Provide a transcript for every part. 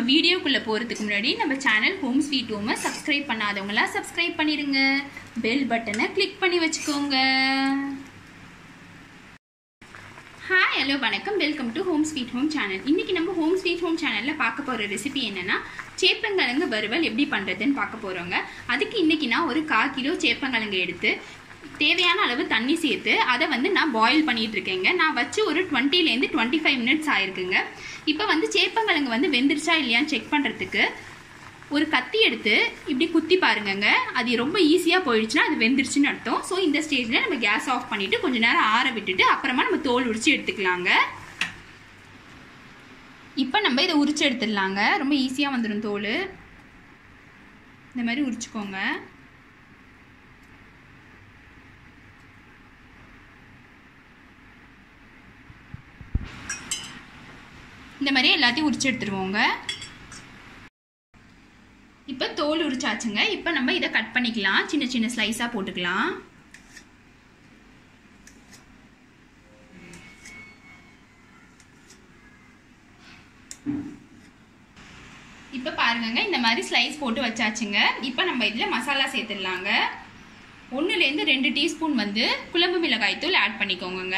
வீடியோக்குள்ளே போகிறதுக்கு முன்னாடி நம்ம சேனல் ஹோம் ஸ்வீட் ஹோமை சப்ஸ்கிரைப் பண்ணாதவங்களாம் சப்ஸ்கிரைப் பண்ணிடுங்க பெல் பட்டனை கிளிக் பண்ணி வச்சுக்கோங்க ஹாய் ஹலோ வணக்கம் welcome to home sweet home channel இன்றைக்கி நம்ம ஹோம் ஸ்வீட் ஹோம் சேனலில் பார்க்க போகிற ரெசிபி என்னென்னா சேப்பங்கிழங்கு வறுவல் எப்படி பண்ணுறதுன்னு பார்க்க போகிறோங்க அதுக்கு இன்றைக்கி நான் ஒரு கால் கிலோ சேப்பங்கிழங்கு எடுத்து தேவையான அளவு தண்ணி சேர்த்து அதை வந்து நான் பாயில் பண்ணிட்டு இருக்கேங்க நான் வச்சு ஒரு டுவெண்ட்டிலேருந்து டுவெண்ட்டி ஃபைவ் மினிட்ஸ் ஆயிருக்குங்க இப்போ வந்து சேப்பங்கிழங்கு வந்து வெந்துருச்சா இல்லையான்னு செக் பண்ணுறதுக்கு ஒரு கத்தி எடுத்து இப்படி குத்தி பாருங்கங்க அது ரொம்ப ஈஸியாக போயிடுச்சுன்னா அது வெந்துருச்சுன்னு அர்த்தம் ஸோ இந்த ஸ்டேஜில் நம்ம கேஸ் ஆஃப் பண்ணிவிட்டு கொஞ்ச நேரம் ஆற விட்டுட்டு அப்புறமா நம்ம தோல் உரிச்சு எடுத்துக்கலாங்க இப்போ நம்ம இதை உரிச்சு எடுத்துடலாங்க ரொம்ப ஈஸியாக வந்துடும் தோல் இந்த மாதிரி உரிச்சுக்கோங்க இந்த மாதிரி எல்லாத்தையும் உரிச்சு எடுத்துருவோங்க இப்போ தோல் உரிச்சாச்சுங்க இப்போ நம்ம இதை கட் பண்ணிக்கலாம் சின்ன சின்ன ஸ்லைஸாக போட்டுக்கலாம் இப்போ பாருங்கங்க இந்த மாதிரி ஸ்லைஸ் போட்டு வச்சாச்சுங்க இப்போ நம்ம இதில் மசாலா சேர்த்துடலாங்க ஒன்றுலேருந்து ரெண்டு டீஸ்பூன் வந்து குழம்பு மிளகாய் தூள் ஆட் பண்ணிக்கோங்க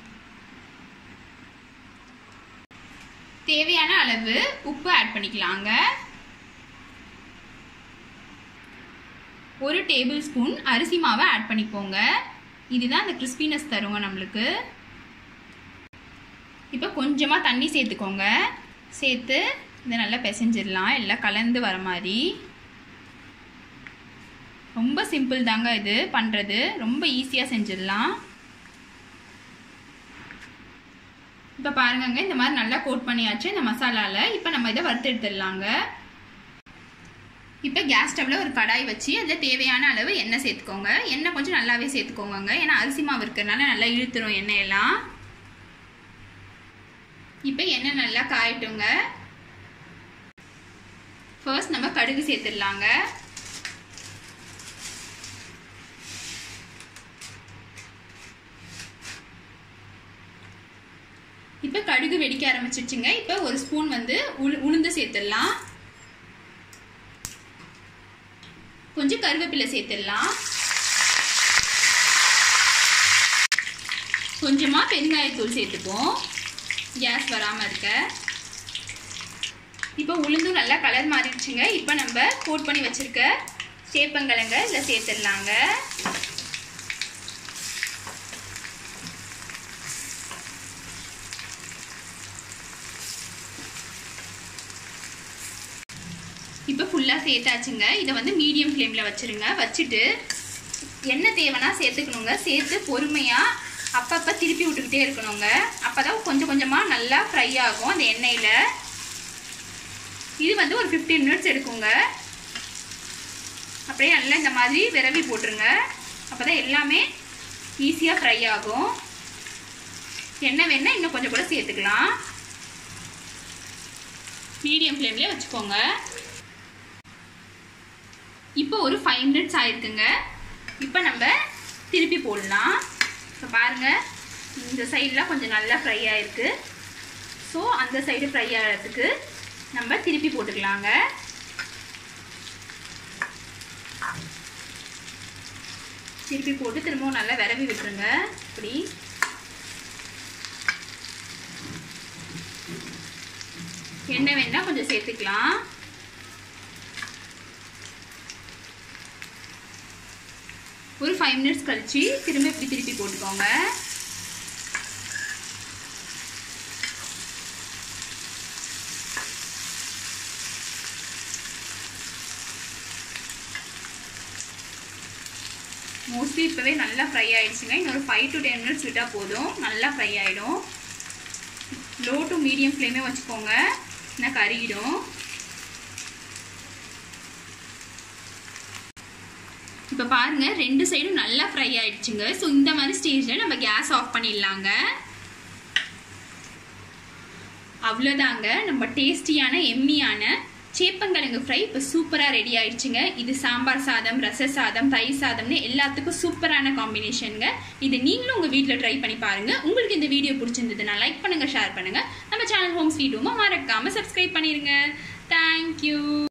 தேவையான அளவு உப்பு ஆட் பண்ணிக்கலாங்க ஒரு டேபிள் ஸ்பூன் அரிசி மாவை ஆட் பண்ணிக்கோங்க இதுதான் அந்த கிறிஸ்பினஸ் தருங்க நம்மளுக்கு இப்போ கொஞ்சமாக தண்ணி சேர்த்துக்கோங்க சேர்த்து இதை நல்லா பிசைஞ்சிடலாம் எல்லாம் கலந்து வர மாதிரி ரொம்ப சிம்பிள் தாங்க இது பண்ணுறது ரொம்ப ஈஸியாக செஞ்சிடலாம் இப்போ பாருங்கங்க இந்த மாதிரி நல்லா கோட் பண்ணியாச்சு இந்த மசாலாவில் இப்போ நம்ம இதை வறுத்து எடுத்துடலாங்க இப்போ கேஸ் ஸ்டவ்வில் ஒரு கடாய் வச்சு அதில் தேவையான அளவு எண்ணெய் சேர்த்துக்கோங்க எண்ணெய் கொஞ்சம் நல்லாவே சேர்த்துக்கோங்க ஏன்னா அரிசி மாவு இருக்கிறதுனால நல்லா இழுத்துரும் எண்ணெயெல்லாம் இப்போ எண்ணெய் நல்லா காயட்டுங்க ஃபர்ஸ்ட் நம்ம கடுகு சேர்த்துடலாங்க இப்போ கடுகு வெடிக்க ஆரம்பிச்சிருச்சுங்க இப்போ ஒரு ஸ்பூன் வந்து உளு உளுந்து சேர்த்துடலாம் கொஞ்சம் கருவேப்பிலை சேர்த்துடலாம் கொஞ்சமாக பெருங்காயத்தூள் சேர்த்துப்போம் கேஸ் வராமல் இருக்க இப்போ உளுந்தும் நல்லா கலர் மாறிடுச்சுங்க இப்போ நம்ம கோட் பண்ணி வச்சுருக்க சேப்பங்கிழங்க இதில் சேர்த்துடலாங்க இப்போ ஃபுல்லாக சேர்த்தாச்சுங்க இதை வந்து மீடியம் ஃப்ளேமில் வச்சுருங்க வச்சுட்டு எண்ணெய் தேவைன்னா சேர்த்துக்கணுங்க சேர்த்து பொறுமையாக அப்பப்போ திருப்பி விட்டுக்கிட்டே இருக்கணுங்க அப்போ தான் கொஞ்சம் கொஞ்சமாக நல்லா ஃப்ரை ஆகும் அந்த எண்ணெயில் இது வந்து ஒரு ஃபிஃப்டீன் மினிட்ஸ் எடுக்குங்க அப்படியே நல்லா இந்த மாதிரி விரவி போட்டுருங்க அப்போ தான் எல்லாமே ஈஸியாக ஃப்ரை ஆகும் எண்ணெய் வேணால் இன்னும் கொஞ்சம் கூட சேர்த்துக்கலாம் மீடியம் ஃப்ளேம்லேயே வச்சுக்கோங்க இப்போ ஒரு ஃபைவ் மினிட்ஸ் ஆயிருக்குங்க இப்போ நம்ம திருப்பி போடலாம் இப்போ பாருங்கள் இந்த சைடெலாம் கொஞ்சம் நல்லா ஃப்ரை ஆகிருக்கு ஸோ அந்த சைடு ஃப்ரை ஆகிறதுக்கு நம்ம திருப்பி போட்டுக்கலாங்க திருப்பி போட்டு திரும்பவும் நல்லா விரவி விட்டுருங்க இப்படி எண்ணெய் வேணால் கொஞ்சம் சேர்த்துக்கலாம் ஒரு ஃபைவ் மினிட்ஸ் கழிச்சு திரும்ப இப்படி திருப்பி போட்டுக்கோங்க மோஸ்ட்லி இப்போவே நல்லா ஃப்ரை ஆகிடுச்சுங்க இன்னொரு ஃபைவ் டு டென் மினிட்ஸ் விட்டால் போதும் நல்லா ஃப்ரை ஆகிடும் லோ டு மீடியம் ஃப்ளேமே வச்சுக்கோங்க ஏன்னா கருகிடும் இப்போ பாருங்கள் ரெண்டு சைடும் நல்லா ஃப்ரை ஆயிடுச்சுங்க ஸோ இந்த மாதிரி ஸ்டேஜில் நம்ம கேஸ் ஆஃப் பண்ணிடலாங்க அவ்வளோதாங்க நம்ம டேஸ்டியான எம்மியான சேப்பங்கிழங்கு ஃப்ரை இப்போ சூப்பராக ரெடி ஆயிடுச்சுங்க இது சாம்பார் சாதம் ரச சாதம் தயிர் சாதம்னு எல்லாத்துக்கும் சூப்பரான காம்பினேஷனுங்க இது நீங்களும் உங்கள் வீட்டில் ட்ரை பண்ணி பாருங்கள் உங்களுக்கு இந்த வீடியோ பிடிச்சிருந்ததுன்னா லைக் பண்ணுங்கள் ஷேர் பண்ணுங்கள் நம்ம சேனல் ஹோம் ஸ்வீட் ரூமை மறக்காமல் சப்ஸ்கிரைப் பண்ணிடுங்க தேங்க்யூ